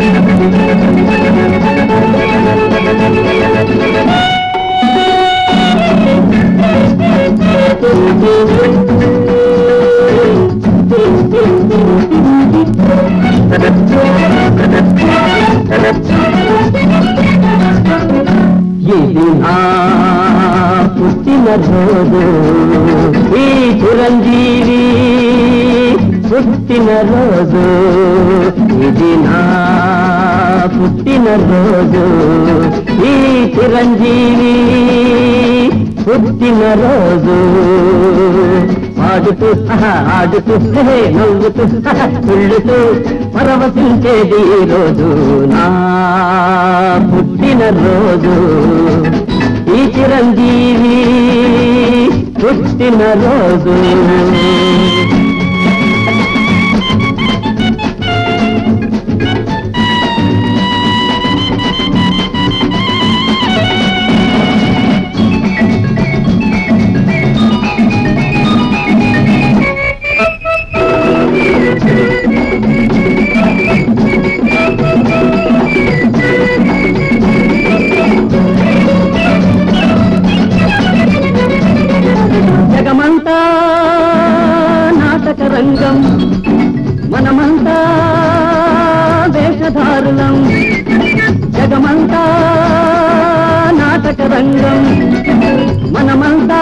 ఇది నా పుట్టిన రోజు ఈ చిరంజీవి పుట్టిన రోజు ఇది నా పుట్టిన రోజు ఈ చిరంజీవి పుట్టిన రోజు ఆడుతూ ఆహా, ఆడుతూ హే, నవ్వుతూ ఆహా, తుళ్ళుతూ పరవశించేది ఈ రోజు నా పుట్టిన రోజు ఈ చిరంజీవి పుట్టిన రోజు జగమంతా నాటక రంగం మనమంతా వేషధారులం జగమంతా నాటక రంగం మనమంతా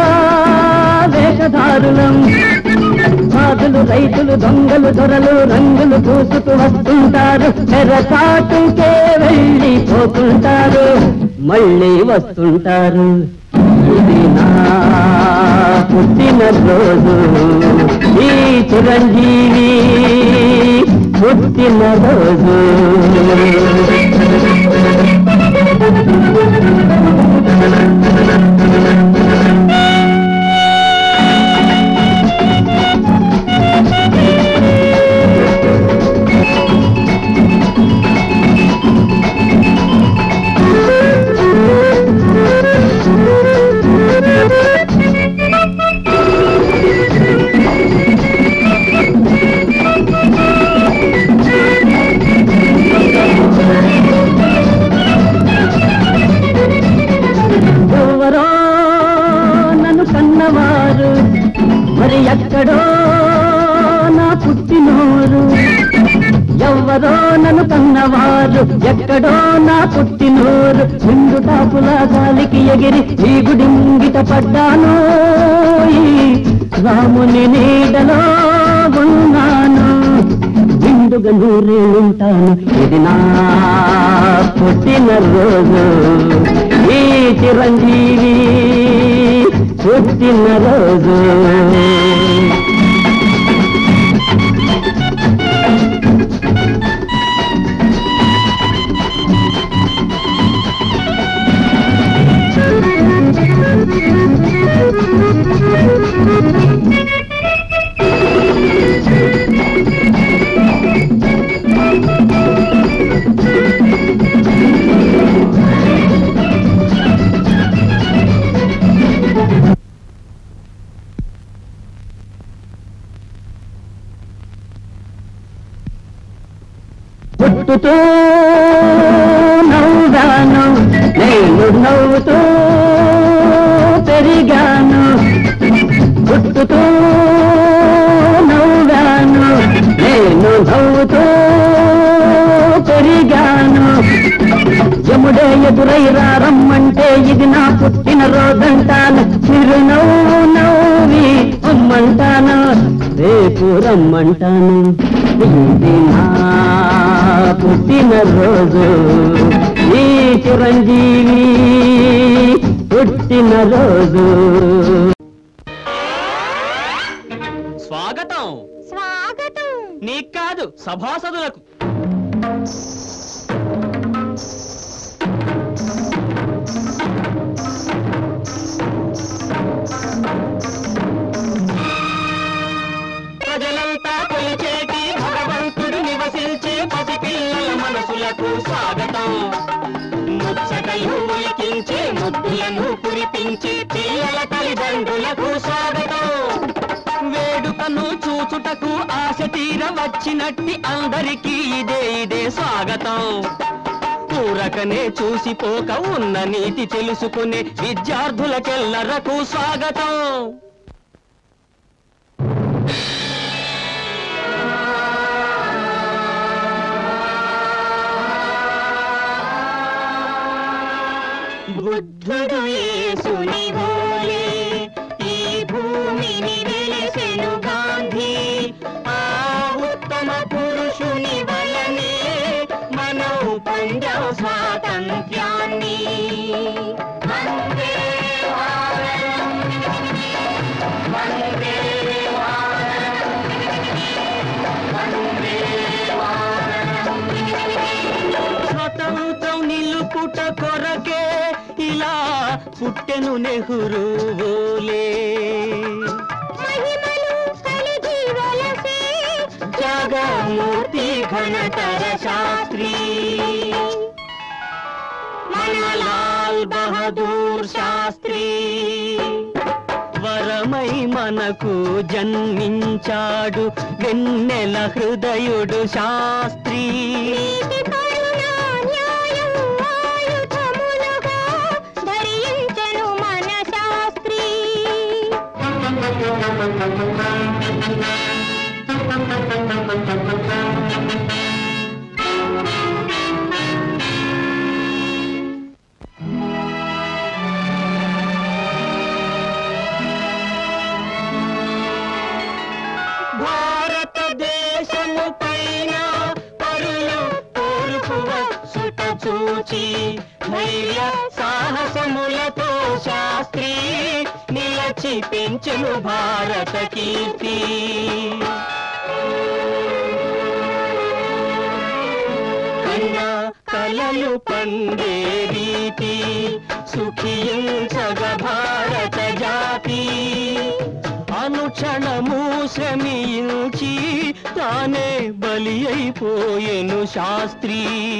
వేషధారులం సాధులు రైతులు దొంగలు దొరలు రంగులు పూసుకు వస్తుంటారు తెరసాటుకే వెళ్ళి పోతుంటారు మళ్ళీ వస్తుంటారు ఇది నా పుట్టిన రోజు ఈ చిరంజీవి పుట్టిన రోజు ఎవరో నన్ను కన్నవారు మరి ఎక్కడో నా పుట్టినోరు ఎవరో నన్ను కన్నవారు ఎక్కడో నా పుట్టినోరు ముందు టాపుల గాలికి ఎగిరి ఈ గుడి ముంగిట పడ్డాను ఈ రాముని నీడలో ఉన్నాను నిండుగా నూరేళ్ళుంటాను ఇది నా పుట్టిన రోజు ఈ చిరంజీవి పుట్టిన రోజు పుట్టుతూ నవ్వాను నేను నవ్వుతూ పెరిగాను పుట్టుతూ నవ్వాను నేను నవ్వుతూ పెరిగాను యముడే ఎదురై రమ్మంటే ఇది నా పుట్టిన రోజంటాను చిరునవ్వు నవ్వి అమ్మంటాను రేపు రమ్మంటాను ఇది నా పుట్టిన రోజు ఈ చిరంజీవి పుట్టిన రోజు స్వాగతం స్వాగతం నీకు కాదు సభాసదులకు ప్రజలంతా కొలిచేటి భగవంతుడు నివసించే పసిపిల్లల మనసులకు స్వాగతం ముచ్చటలు ఉలికించే ముద్దులను కురిపించే పిల్లల తల్లిదండ్రులకు స్వాగతం వేడుకను చూచుటకు ఆశ తీర పండగ వచ్చినట్టి అందరికీ ఇదే ఇదే స్వాగతం ఊరకనే చూసిపోక ఉన్న నీతి తెలుసుకునే విద్యార్థులకెల్లరకు స్వాగతం బుద్ధుడు యేసుని వోలే ఈ భూమిని వెలిసెను గాంధీ ఆ ఉత్తమ పురుషుని వలనే మనం పొందాం స్వాతంత్ర్యాన్ని వందే మాతరం. వందే మాతరం. వందే మాతరం. స్వతంత్రం నిలుపుట కొరకే ఇలా పుట్టెను నెహ్రూలే మహిమలు కలిగి వలసే జగమూర్తి ఘనతర శాస్త్రి మన లాల్ బహదూర్ శాస్త్రి వరమై మనకు జన్మించాడు వెన్నెల హృదయుడు శాస్త్రి నీతి కరుణ న్యాయం ఆయుధములుగా ధరించెను మన శాస్త్రి భారతదేశము పైన పరులు తూర్పు వచ్చుట చూచి ధైర్య సాహసములతో శాస్త్రి నిలచి పెంచును భారత కీర్తి కన్నా కలలు పండే రీతి సుఖించగ భారత జాతి అనుక్షణము శ్రమించి తానే బలి అయిపోయెను శాస్త్రి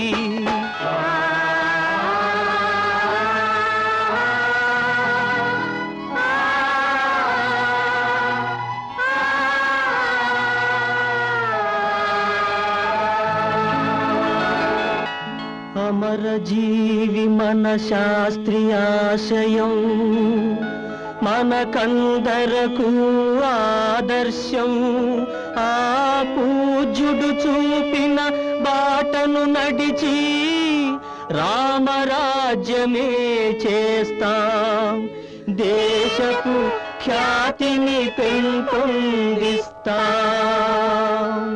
అమర జీవి మన శాస్త్రి ఆశయం మనకందరకు ఆదర్శం ఆ పూజ్యుడు చూపిన బాటను నడిచి రామరాజ్యమే చేస్తాం దేశపు ఖ్యాతిని పెంపొందిస్తాం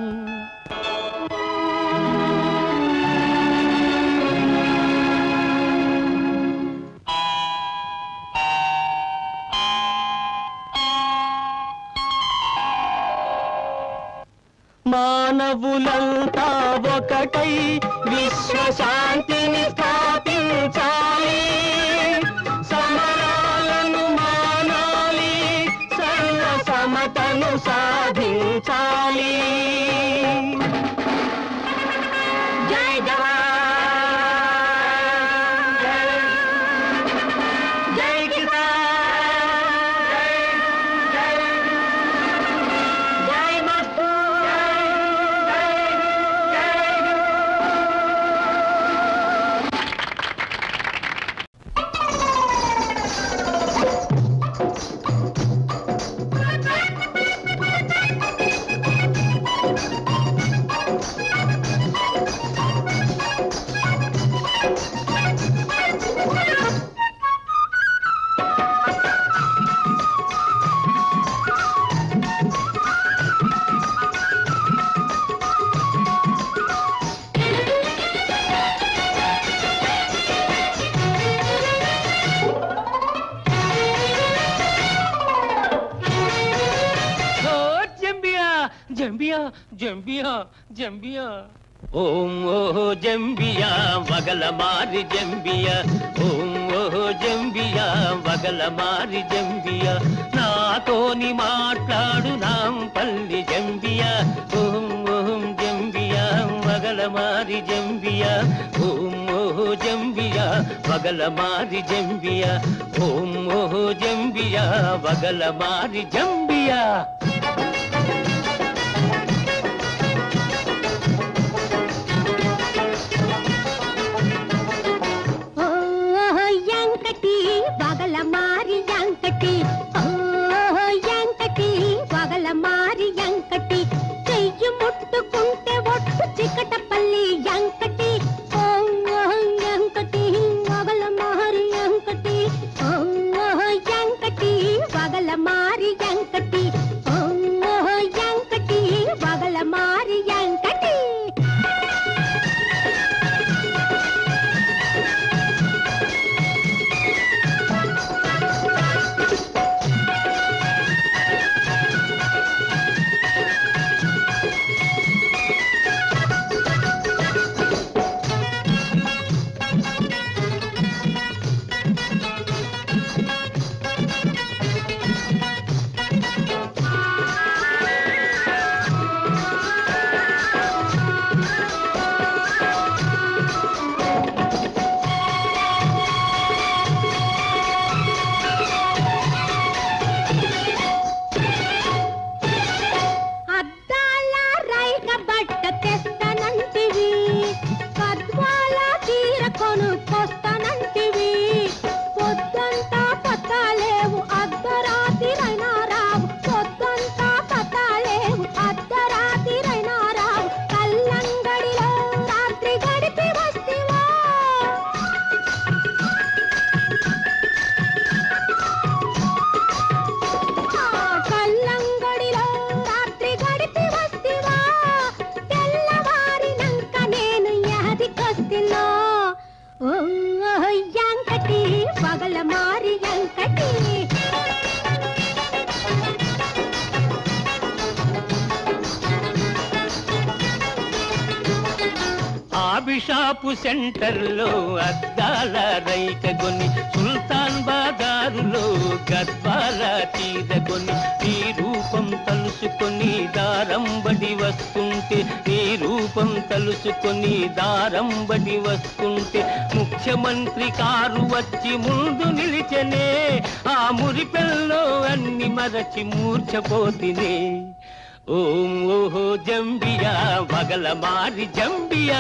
మానవులంతా ఒకటై విశ్వశాంతిని స్థాపించాలి సమరాలను మానాలి సర్వ సమతను సాధించాలి జై జవాన్ జై జై కిసాన్ జై జై జై మస్తు జంబియా జంబియా జంబియా జంబియా ఓం ఓహో జంబియా వగల మారి జంబియా ఓం ఓహో జంబియా వగల మారి జంబియా నాతోని మాట్లాడు నాంపల్లి జంబియా ఓం ఓం జంబియా వగల మారి జంబియా ఓం ఓహో జంబియా వగల మారి జంబియా ఓం ఓహో జంబియా వగల మారి జంబియా వగల మారి ఎంకటి ఆ బిషాపు సెంటర్లో అద్దాల రైక కొని సుల్తాన్ బాజారులో గద్వాల చీర కొని నీ రూపం తలుసుకొని దారంబడి వస్తుంటే నీ రూపం తలుసుకొని దారంబడి వస్తుంటే ముఖ్యమంత్రి కారు వచ్చి ముందు నిలిచనే ఆ మురిపెల్లో అన్ని మరచి మూర్ఛపోతినే ఓం ఓహో జంబియా వగల మారి జంబియా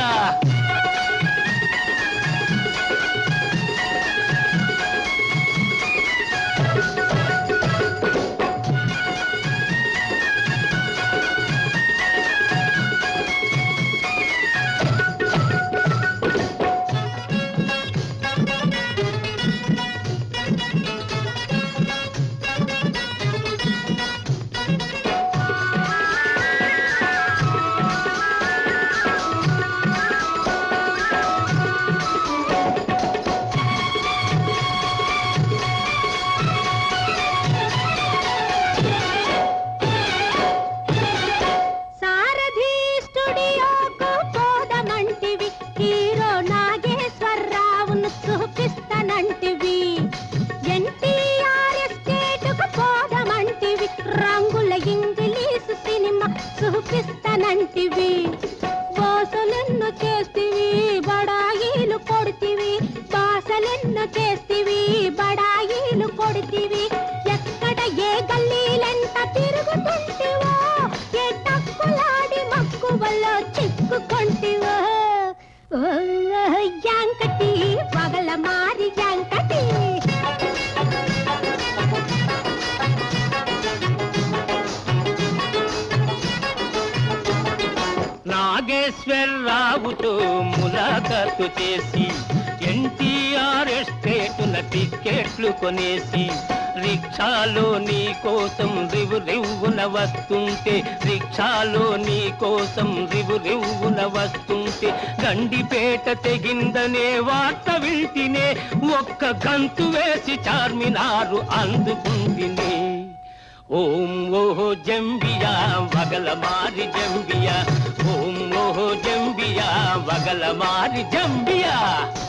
సారథి స్టూడియోకు పోదమంటివి హీరో నాగేశ్వరరావును చూపిస్తానంటివి ఎన్టీఆర్ ఎస్టేటుకు పోదమంటివి రంగుల ఇంగ్లీషు సినిమా చూపిస్తానంటివి బోసలెన్ను చేస్తివి బడాయిలు కొడుతివి బాసలెన్ను చేస్తివి బడాయిలు కొడుతివి ఎక్కడ ఏ గల్లీలెంత తిరుగుతుంటివో ఏ తక్కులాడి మక్కువలో చిక్కుకుంటివో ఓ, యాంకటి పగల మారి యాంకటి నాగేశ్వరరావుతో ములాఖాతు చేసి ఎన్టీఆర్ ఎస్టేటున టిక్కెట్లు కొనేసి రిక్షాలో నీ కోసం రివు రివ్వున వస్తుంటే రిక్షాలో నీ కోసం రివు రివ్వున వస్తుంటే గండిపేట తెగిందనే వార్త వింటినే ఒక్క గంతు వేసి చార్మినారు అందుకుందినే ఓం ఓహో జంబియా వగల మారి జంబియా ఓం ఓహో జంబియా వగల మారి జంబియా